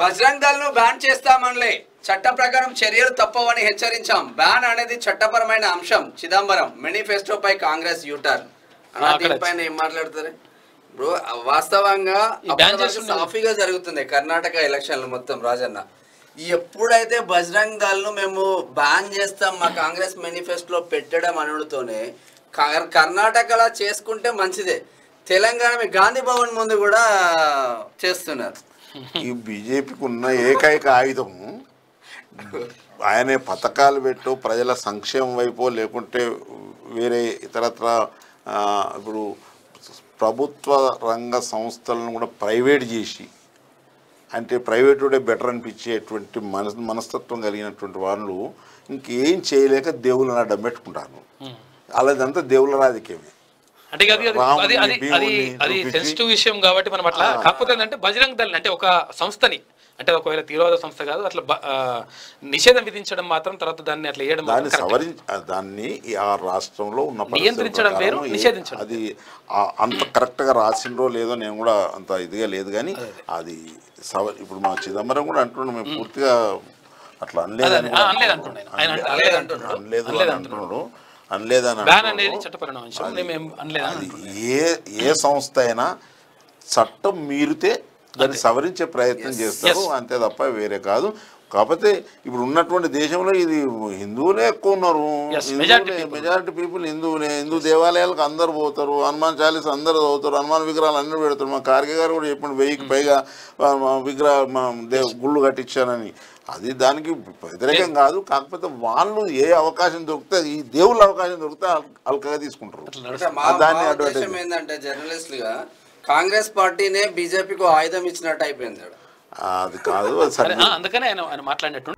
బజరంగ్ దళ్ ను బ్యాన్ చేస్తామనలే చట్ట ప్రకారం చర్యలు తప్పవని హెచ్చరించాం బ్యాన్ అనేది చట్టపరమైన అంశం చిదంబరం మేనిఫెస్టోపై కాంగ్రెస్ యూటర్న్ అలా అక్కడ దీనిపైన ఏం మాట్లాడతారు బ్రో వాస్తవంగా ఈ ban అప్పటి వరకు చేస్తుండే- సాఫీగా జరుగుతుంది కర్ణాటక ఎలక్షన్లు మొత్తం రాజన్న ఎప్పుడైతే బజరంగ్ దళ్ ను మేము బ్యాన్ చేస్తాం మా కాంగ్రెస్ మేనిఫెస్టోలో పెట్టడం అనుడుతోనే కర్- కర్ణాటకలో చేసుకుంటే మంచిదే తెలంగాణ మీ గాంధీ భవన్ ముందు కూడా చేస్తున్నారు ఈ బీజేపీకి ఉన్న ఏకైక ఆయుధము ఆయనే పథకాలు పెట్టు ప్రజల సంక్షేమం వైపు లేకుంటే వేరే ఇతరత్ర ఆ, ఇప్పుడు ప్రభుత్వ రంగ సంస్థలను కూడా ప్రైవేట్ చేసి అంటే ప్రైవేటుడే బెటర్ అనిపించేటువంటి మన మనస్తత్వం కలిగినటువంటి వాళ్ళు ఇంకేం చేయలేక దేవుళ్ళని అడ్డం పెట్టుకుంటారు అలాదంతా దేవుళ్ళ రాజకీయమే అంటే అది అది- రాముని, అది అది అది భీముని అది చూపించి- సెన్సిటివ్ విషయం కాబట్టి మనం అట్లా కాకపోతే ఏంటంటే బజరంగ్ దళ్ అంటే ఒక సంస్థని అంటే ఒకవేళ తీవ్రవాద సంస్థ కాదు అట్లా బ- ఆ, నిషేధం విధించడం మాత్రం తర్వాత దాన్ని అట్లా వేయడం దాన్ని మాత్రం correct. సవరించి దాన్ని ఈ ఆ రాష్ట్రంలో ఉన్న పరిస్థితుల నియంత్రించడం వేరు, ప్రకారం ఏ- నిషేధించడం అది ఆ- అంత కరెక్ట్గా రాసిండ్రో లేదో నేను కూడా అంత ఇదిగా లేదు కానీ అది సవ ఇప్పుడు మా చిదంబరం కూడా అంటున్నాడు మేము పూర్తిగా అట్లా అనలేదని అదే, ఆ, అనలేదు అంటున్నాడు ఆయన. ఆయన అనలేదు అనలేదు అంటున్నాడు. అనలేదు అనలేదు అని అంటున్నాడు అనలేదని బ్యాన్ అంటున్నాడు. అనేది చట్టపరమైన అంశం మేము అనలేదు అది ఏ ఏ సంస్థ అయినా చట్టం మీరితే దాన్ని సవరించే ప్రయత్నం చేస్తారు Yes. అంతే తప్ప వేరే కాదు కాకపోతే ఇప్పుడు ఉన్నటువంటి దేశంలో ఇది హిందువులే ఎక్కువ ఉన్నారు Yes, majority people. Majority people హిందువులే హిందూ దేవాలయాలకు అందరు పోతారు హనుమాన్ చాలీస్ అందరు చదువుతారు హనుమాన్ విగ్రహాలు అన్ని పెడతారు మా కార్గే గారు కూడా చెప్పండి వెయ్యికి పైగా ఆ, మా విగ్రహ మా దేవ్ గుళ్ళు కట్టించానని అది దానికి వ్యతిరేకం కాదు కాకపోతే వాళ్ళు ఏ అవకాశం దొరికితే ఈ దేవుళ్ళ అవకాశం దొరికితే అల్- అల్కగా తీసుకుంటారు అంటే మా దాన్ని మా advantage. ఉద్దేశం ఏంటంటే జర్నలిస్టులుగా కాంగ్రెస్ పార్టీనే బీజేపీకి ఆయుధం ఇచ్చినట్టు అయిపోయింది ఆడ. ఆ, అది కాదు అది సరే సరే ఆ, అందుకనే ఆయన ఆయన మాట్లాడినట్టు